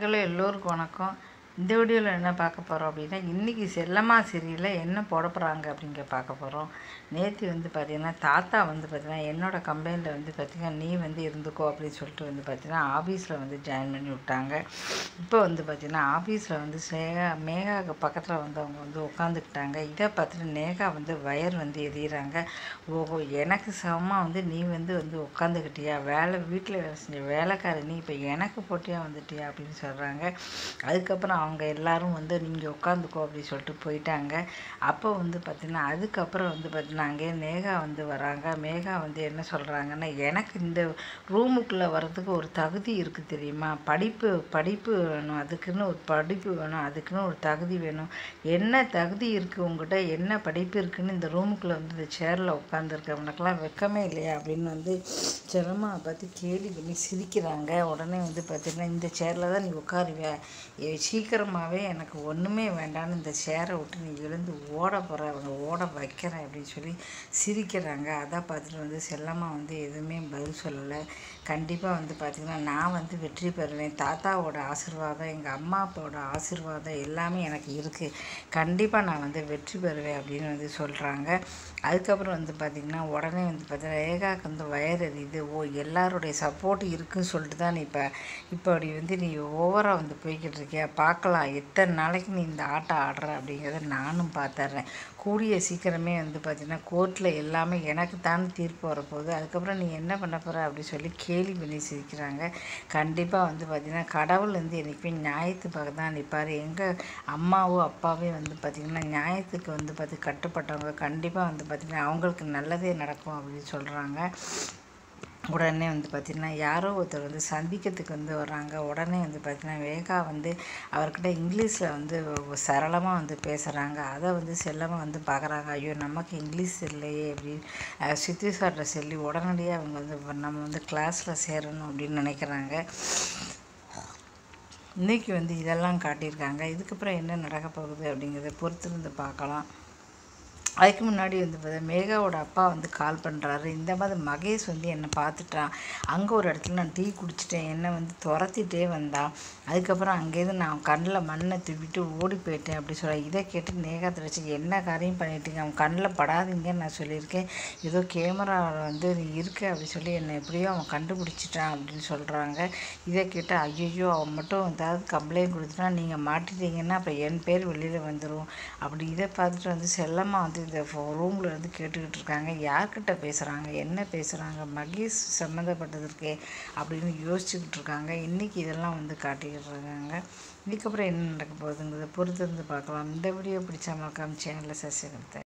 hello எல்லோருக்கும் வணக்கம் இந்த வீடியோவில் என்ன பார்க்க போகிறோம் அப்படின்னா இன்றைக்கி செல்லம்மா சீரியலில் என்ன போட போகிறாங்க அப்படிங்க பார்க்க போகிறோம் நேற்று வந்து பார்த்திங்கன்னா தாத்தா வந்து பார்த்திங்கன்னா என்னோட கம்பெனியில் வந்து பார்த்திங்கன்னா நீ வந்து இருந்துக்கோ அப்படின்னு சொல்லிட்டு வந்து பார்த்திங்கன்னா ஆஃபீஸில் வந்து ஜாயின் பண்ணி விட்டாங்க இப்போ வந்து பார்த்திங்கன்னா ஆஃபீஸில் வந்து சேகா மேகாவுக்கு பக்கத்தில் வந்து அவங்க வந்து உட்காந்துக்கிட்டாங்க இதை பார்த்துட்டு நேகா வந்து வயர் வந்து எரியிறாங்க ஓஹோ எனக்கு சமமாக வந்து நீ வந்து வந்து உட்காந்துக்கிட்டியா வேலை வீட்டில் வேலை செஞ்ச வேலைக்காரி நீ இப்போ எனக்கு போட்டியா வந்துட்டியா அப்படின்னு சொல்கிறாங்க அதுக்கப்புறம் அவங்க எல்லாரும் வந்து நீங்கள் உட்காந்துக்கோ அப்படின்னு சொல்லிட்டு போயிட்டாங்க அப்போ வந்து பார்த்திங்கன்னா அதுக்கப்புறம் வந்து பார்த்திங்கன்னா அங்கேயே மேகா வந்து வராங்க மேகா வந்து என்ன சொல்கிறாங்கன்னா எனக்கு இந்த ரூமுக்குள்ளே வர்றதுக்கு ஒரு தகுதி இருக்குது தெரியுமா படிப்பு படிப்பு வேணும் அதுக்குன்னு ஒரு படிப்பு வேணும் அதுக்குன்னு ஒரு தகுதி வேணும் என்ன தகுதி இருக்குது உங்ககிட்ட என்ன படிப்பு இருக்குன்னு இந்த ரூமுக்குள்ளே வந்து இந்த சேரில் உட்காந்துருக்கவனுக்கெல்லாம் வெக்கமே இல்லையா அப்படின்னு வந்து செல்லம்மா பார்த்து கேலி பண்ணி சிரிக்கிறாங்க உடனே வந்து பார்த்திங்கன்னா இந்த சேரில் தான் நீ உட்காருவ ஏ, சீக்கிரமாகவே எனக்கு ஒன்றுமே வேண்டான்னு இந்த சேரை விட்டு நீ எழுந்து ஓட போகிற அவங்க ஓட வைக்கிறேன் அப்படின்னு சொல்லி சிரிக்கிறாங்க அதை பார்த்துட்டு வந்து செல்லம்மா வந்து எதுவுமே பதில் சொல்லலை கண்டிப்பாக வந்து பார்த்திங்கன்னா நான் வந்து வெற்றி பெறுவேன் தாத்தாவோட ஆசீர்வாதம் எங்கள் அம்மா அப்பாவோட ஆசீர்வாதம் எல்லாமே எனக்கு இருக்குது கண்டிப்பாக நான் வந்து வெற்றி பெறுவேன் அப்படின்னு வந்து சொல்கிறாங்க அதுக்கப்புறம் வந்து பார்த்திங்கன்னா உடனே வந்து பார்த்தீங்கன்னா ரேகாவுக்கு வந்து வயர் எரியுது ஓ எல்லாருடைய சப்போர்ட் இருக்குன்னு சொல்லிட்டு தான் நீ இப்போ இப்போ அப்படி வந்து நீ ஓவராக வந்து போய்கிட்டு இருக்கியா பார்க்கலாம் எத்தனை நாளைக்கு நீ இந்த ஆட்டம் ஆடுற அப்படிங்கிறத நானும் பார்த்துட்றேன் கூடிய சீக்கிரமே வந்து பார்த்திங்கன்னா கோர்ட்டில் எல்லாமே எனக்கு தான் தீர்ப்பு வரப்போகுது அதுக்கப்புறம் நீ என்ன பண்ண போகிற அப்படி சொல்லி கேலி பண்ணி சிரிக்கிறாங்க கண்டிப்பாக வந்து பார்த்திங்கன்னா கடவுள் வந்து என்றைக்குமே நியாயத்து பக்கம் தான் நிற்பார் எங்கள் அம்மாவோ அப்பாவே வந்து பார்த்திங்கன்னா நியாயத்துக்கு வந்து பார்த்து கட்டுப்பட்டவங்க கண்டிப்பாக வந்து பார்த்திங்கன்னா அவங்களுக்கு நல்லதே நடக்கும் அப்படின்னு சொல்கிறாங்க உடனே வந்து பார்த்திங்கன்னா யாரோ ஒருத்தர் வந்து சந்திக்கிறதுக்கு வந்து வர்றாங்க உடனே வந்து பார்த்திங்கன்னா வேகா வந்து அவர்கிட்ட இங்கிலீஷில் வந்து சரளமாக வந்து பேசுகிறாங்க அதை வந்து செல்லமாக வந்து பார்க்குறாங்க ஐயோ நமக்கு இங்கிலீஷ் இல்லையே அப்படின்னு சித்தி சார்கிட்ட சொல்லி உடனடியாக அவங்க வந்து நம்ம வந்து கிளாஸில் சேரணும் அப்படின்னு நினைக்கிறாங்க இன்றைக்கி வந்து இதெல்லாம் காட்டியிருக்காங்க இதுக்கப்புறம் என்ன நடக்க போகுது அப்படிங்கிறத பொறுத்திருந்து பார்க்கலாம் அதுக்கு முன்னாடி வந்து பார்த்தா மேகாவோட அப்பா வந்து கால் பண்ணுறாரு இந்த மாதிரி மகேஷ் வந்து என்னை பார்த்துட்டான் அங்கே ஒரு இடத்துல நான் டீ குடிச்சிட்டேன் என்னை வந்து துரத்திட்டே வந்தான் அதுக்கப்புறம் அங்கேருந்து நான் கண்ணில் மண்ணை துப்பிட்டு ஓடி போயிட்டேன் அப்படி சொல்ல இதை கேட்டு நேகா வச்சு என்ன காரியம் பண்ணிட்டீங்க அவன் கண்ணில் படாதீங்கன்னு நான் சொல்லியிருக்கேன் ஏதோ கேமராவில் வந்து நீ இருக்க அப்படி சொல்லி என்னை எப்படியோ அவன் கண்டுபிடிச்சிட்டான் அப்படின்னு சொல்கிறாங்க இதை கேட்டு ஐயோ அவன் மட்டும் ஏதாவது கம்ப்ளைண்ட் கொடுத்துட்டா நீங்கள் மாட்டிட்டீங்கன்னா அப்புறம் என் பேர் வெளியில் வந்துடும் அப்படி இதை பார்த்துட்டு வந்து செல்லம்மா வந்து இந்த ரூமில் இருந்து கேட்டுக்கிட்டு இருக்காங்க யார்கிட்ட பேசுகிறாங்க என்ன பேசுகிறாங்க மகேஷ் சம்மந்தப்பட்டதற்கே அப்படின்னு யோசிச்சுக்கிட்டு இருக்காங்க இன்றைக்கி இதெல்லாம் வந்து காட்டிக்கிட்டு இருக்காங்க இதுக்கப்புறம் என்ன நடக்க போகுதுங்கிறத பொறுத்திருந்து பார்க்கலாம் இந்த வீடியோ பிடிச்சா மறக்காம சேனலில் சப்ஸ்கிரைப்